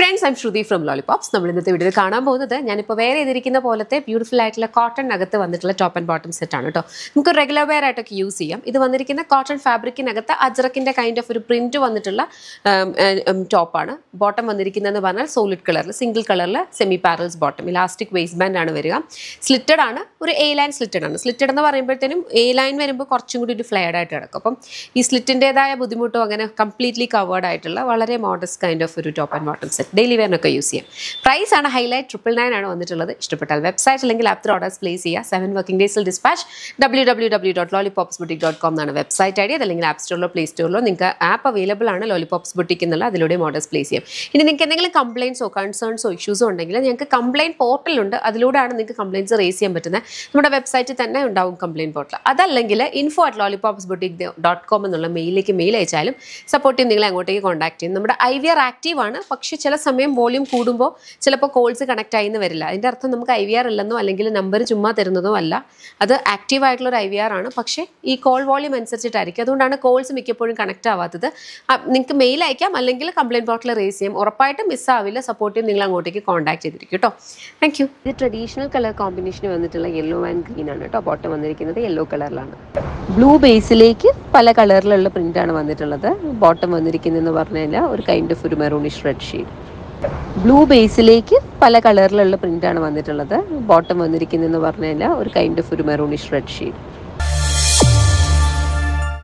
friends I'm Shruti from Lollipops നമ്മൾ ഇന്നത്തെ വീഡിയോയിൽ കാണാൻ പോകുന്നത് ഞാനിപ്പോൾ വേറെ ചെയ്തിരിക്കുന്ന പോലത്തെ ബ്യൂട്ടിഫുൾ ആയിട്ടുള്ള കോട്ടൺ അകത്ത് വന്നിട്ടുള്ള ടോപ്പ് ആൻഡ് ബോട്ടം സെറ്റ് ആണ് കേട്ടോ നമുക്ക് റെഗുലർ വെയർ ആയിട്ടൊക്കെ യൂസ് ചെയ്യാം ഇത് വന്നിരിക്കുന്ന കോട്ടൺ ഫാബ്രിക്കിനകത്ത് അജ്രക്കിൻ്റെ കൈൻഡ് ഓഫ് ഒരു പ്രിന്റ് വന്നിട്ടുള്ള ടോപ്പാണ് ബോട്ടം വന്നിരിക്കുന്നതെന്ന് പറഞ്ഞാൽ സോളിഡ് കളറിൽ സിംഗിൾ കളറിൽ semi parallels bottom elastic waist band ആണ് വരിക സ്ലിറ്റഡ് ആണ് ഒരു എ ലൈൻ സ്ലിറ്റഡ് ആണ് സ്ലിറ്റഡ് എന്ന് പറയുമ്പോഴത്തേനും എ ലൈൻ വരുമ്പോൾ കുറച്ചും കൂടി ഒരു ഫ്ലെയർഡ് ആയിട്ട് കിടക്കും അപ്പം ഈ സ്ലിറ്റിൻ്റെതായ ബുദ്ധിമുട്ടോ അങ്ങനെ കംപ്ലീറ്റ്ലി കവേർഡ് ആയിട്ടുള്ള വളരെ മോഡസ്റ്റ് കൈൻഡ് ഓഫ് ഒരു top and bottom set daily വെയറിനൊക്കെ യൂസ് ചെയ്യാം പ്രൈസ് ആണ് ഹൈലൈറ്റ് ട്രിപ്പിൾ നയൻ ആണ് വന്നിട്ടുള്ളത് ഇഷ്ടപ്പെട്ടാൽ വെബ്സൈറ്റ് അല്ലെങ്കിൽ ആപ്പ് ഓർഡേഴ്സ് പ്ലേസ് ചെയ്യുക സെവൻ വർക്കിംഗ് ഡേയ്സിൽ dispatch W W W dot Lollipops boutique dot com എന്നാണ് വെബ്സൈറ്റ് ഐ ഡി അതല്ലെങ്കിൽ ആപ്പ് സ്റ്റോറിലോ പ്ലേ സ്റ്റോറിലോ നിങ്ങൾക്ക് ആപ്പ് അവൈലബിൾ ആണ് ലോളിപോപ്സ് ബുട്ടിക് എന്നുള്ള അതിലൂടെ ഓർഡേഴ്സ് പ്ലേസ് ചെയ്യാം ഇനി നിങ്ങൾക്ക് എന്തെങ്കിലും കംപ്ലയിൻസോ കൺസേൺസോ ഇഷ്യൂസോ ഉണ്ടെങ്കിൽ ഞങ്ങൾക്ക് കംപ്ലയിൻറ്റ് പോർട്ടലുണ്ട് അതിലൂടെയാണ് നിങ്ങൾക്ക് കംപ്ലയിൻസ് റേസ് ചെയ്യാൻ പറ്റുന്നത് നമ്മുടെ വെബ്സൈറ്റിൽ തന്നെ ഉണ്ടാവും കംപ്ലയിൻറ്റ് പോർട്ടൽ അതല്ലെങ്കിൽ info at Lollipops boutique dot com എന്നുള്ള മെയിലിലേക്ക് മെയിൽ അയച്ചാലും സപ്പോർട്ട് ചെയ്യും നിങ്ങളെ അങ്ങോട്ടേക്ക് കോൺടാക്ട് ചെയ്യും നമ്മുടെ ഐ വി ആർ ആക്റ്റീവ് ആണ് പക്ഷേ ചില സമയം വോളിയം കൂടുമ്പോൾ ചിലപ്പോൾ കോൾസ് കണക്ട് ആയി എന്ന് വരില്ല അതിൻ്റെ അർത്ഥം നമുക്ക് ഐ വി ആർ ഇല്ലെന്നോ അല്ലെങ്കിൽ നമ്പർ ചുമ്മാ തരുന്നതോ അല്ല അത് ആക്റ്റീവ് ആയിട്ടുള്ള ഒരു ഐ വി ആർ ആണ് പക്ഷേ ഈ കോൾ വോളിയം അനുസരിച്ചിട്ടായിരിക്കും അതുകൊണ്ടാണ് കോൾസ് മിക്കപ്പോഴും കണക്ട് ആവാത്തത് നിങ്ങൾക്ക് മെയിൽ അയക്കാം അല്ലെങ്കിൽ കംപ്ലയിൻറ്റ് പോർട്ടൽ റേസ് ചെയ്യാം ഉറപ്പായിട്ടും മിസ്സാവില്ല സപ്പോർട്ട് ചെയ്യും നിങ്ങൾ അങ്ങോട്ടേക്ക് കോൺടാക്ട് ചെയ്തിരിക്കും കേട്ടോ താങ്ക് യു ഇത് ട്രഡീഷണൽ കളർ കോമ്പിനേഷൻ വന്നിട്ടുള്ള യെല്ലോ ആൻഡ് ഗ്രീൻ ആണ് കേട്ടോ ബോട്ടം വന്നിരിക്കുന്നത് യെല്ലോ കളറിലാണ് ബ്ലൂ ബേസിലേക്ക് പല കളറിലുള്ള പ്രിൻ്റാണ് വന്നിട്ടുള്ളത് ബോട്ടം വന്നിരിക്കുന്നതെന്ന് പറഞ്ഞു കഴിഞ്ഞാൽ ഒരു കൈൻഡ് ഓഫ് ഒരു മെറൂണിഷ് റെഡ് ഷെയ്ഡ് ബ്ലൂ ബേസിലേക്ക് പല കളറിലുള്ള പ്രിൻ്റാണ് വന്നിട്ടുള്ളത് ബോട്ടം വന്നിരിക്കുന്നതെന്ന് പറഞ്ഞു കഴിഞ്ഞാൽ ഒരു കൈൻഡ് ഓഫ് ഒരു മെറൂണിഷ് റെഡ് ഷെയ്ഡ്